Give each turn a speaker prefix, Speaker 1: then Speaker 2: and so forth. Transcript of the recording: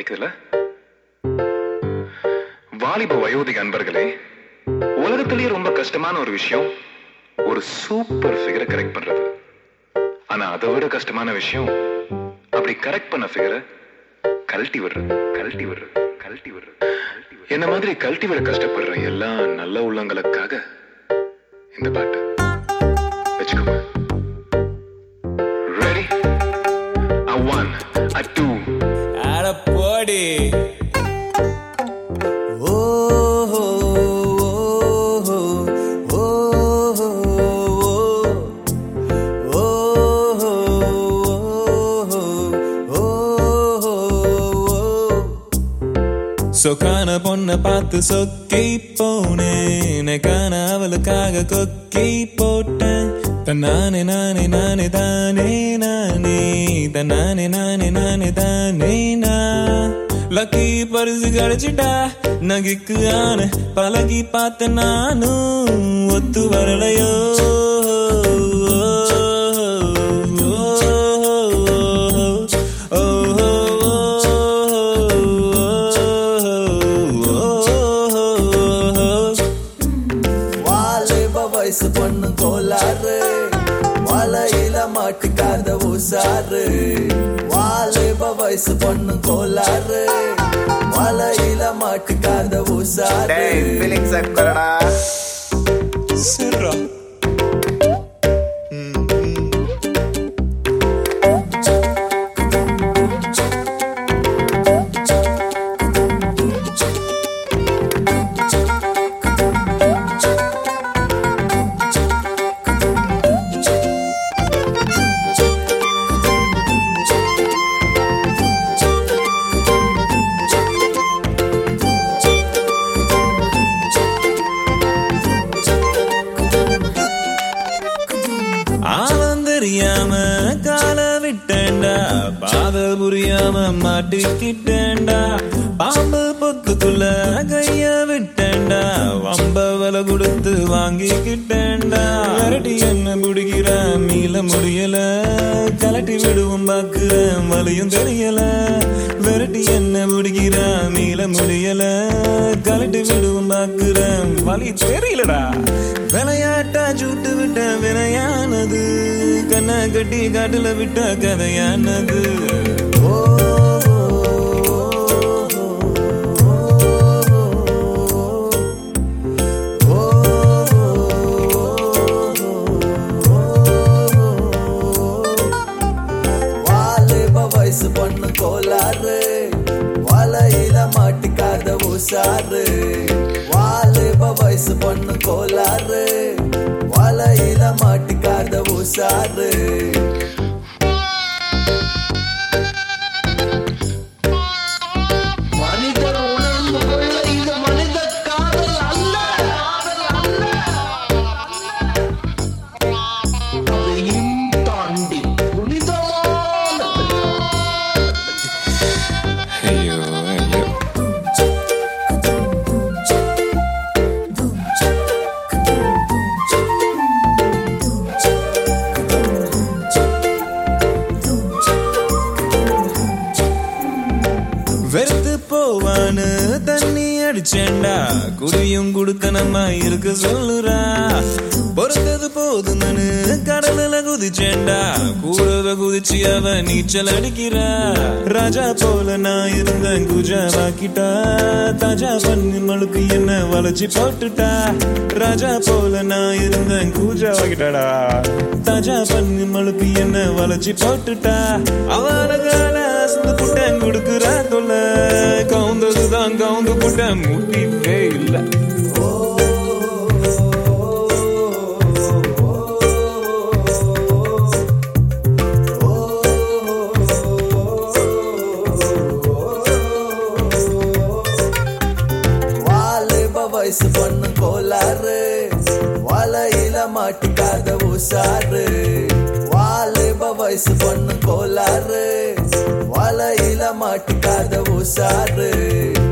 Speaker 1: கேக்குதுல வாலிப வயோதிக அன்பர்களே உலகத்திலேயே ரொம்ப கஷ்டமான ஒரு விஷயம் ஒரு சூப்பர் ஃபிகரை கரெக்ட் பண்றது ஆனா அதை விட கஷ்டமான விஷயம் அப்படி கரெக்ட் பண்ண ஃபிகரை கழட்டி விடுறது கழட்டி விடுறது கழட்டி விடுறது கழட்டி விடுறது. என்ன மாதிரி கழட்டி விட கஷ்டப்படுற எல்லா நல்ல உள்ளங்களுக்காக இந்த பாட்டு வச்சுக்கோங்க ready a one a two
Speaker 2: அட போடி ஓஹோ ஓஹோ ஓஹோ ஓஹோ ஓஹோ சொக்கான பொண்ண பார்த்து சொக்கி போனேன் காண அவளுக்காக கொக்கி போட்டேன் தன்னானே நானே நானே தானே நானே தன்னானே நானே நானே தானே நான் லக்கி பரிசு கிடைச்சிட்டா நகைக்கு ஆன பழகி பார்த்த நானும் ஒத்து வரலையோ
Speaker 3: வாலிப வயசு பொண்ணு கோளாறு வலையில மாட்டிக்காத உசாரு வாலிப வயசு பொண்ணு கோளாறு வலையில மாட்டிக்காத உசாரு
Speaker 4: டேய் ஃபீலிங்ஸ் கொறடா
Speaker 2: சிறா ஆழம் தெரியாம கால விட்டேன்டா பாத புரியாம மாட்டிக்கிட்டேன்டா பாம்பு பொத்துக்குள்ள கைய விட்டேன்டா வம்ப விலை கொடுத்து வாங்கிக்கிட்டேன்டா விரட்டி என்ன பிடிக்கிற மீள முடியல கலட்டி விடுவோம் பாக்குறேன் வலியும் தெரியல விரட்டி என்ன பிடிக்கிற மீள முடியல கலட்டி விடுவோம் பாக்குறேன் வலி தெரியலடா விளையாட்டா சுட்டு விட்ட வினையானது கண்ணை கட்டி காட்டுல விட்ட கதையானது
Speaker 3: வாலிப வயசு பொண்ணு கோளாறு வலையில மாட்டிக்காத உசாரு வாலிப வயசு பொண்ணு கோளாறு வலையில மாட்டிக்காத உசாரு
Speaker 5: மனிதர் உணர்ந்து கொள்ள இது மனித காதல் அல்ல காதல் அல்ல அதையும் தாண்டி புனிதமானது
Speaker 2: ஐயோ ஐயோ வெறுத்து போவான்னு தண்ணி அடிச்சேன்டா குடியும் குடுக்கணமா இருக்க சொல்லுறா பொறுத்தது போதுமனு கடலுல குதிச்சேன்டா கூடவே குதிச்சு அவ நீச்சல் அடிக்கிறா ராஜா போல நான் இருந்தேன் குஜாவாக்கிட்டா தாஜா பண்ணி மழுக்கு என்ன வளைச்சு போட்டுட்டா ராஜா போல நான் இருந்தேன் கூஜாவாக்கிட்டாடா தாஜா பண்ணி மழுக்கு என்ன வளைச்சு போட்டுட்டா அவளகால அசந்து புட்டேன் கொடுக்குறா தொல்ல கவுந்ததுதான் கவுந்து புட்டேன் முடிவே இல்லை
Speaker 3: வாலிப வயசு பொண்ணு கோளாறு வலையில மாட்டிக்காத உசாரு வாலிப வயசு பொண்ணு கோளாறு வலையில மாட்டிக்காத உசாரு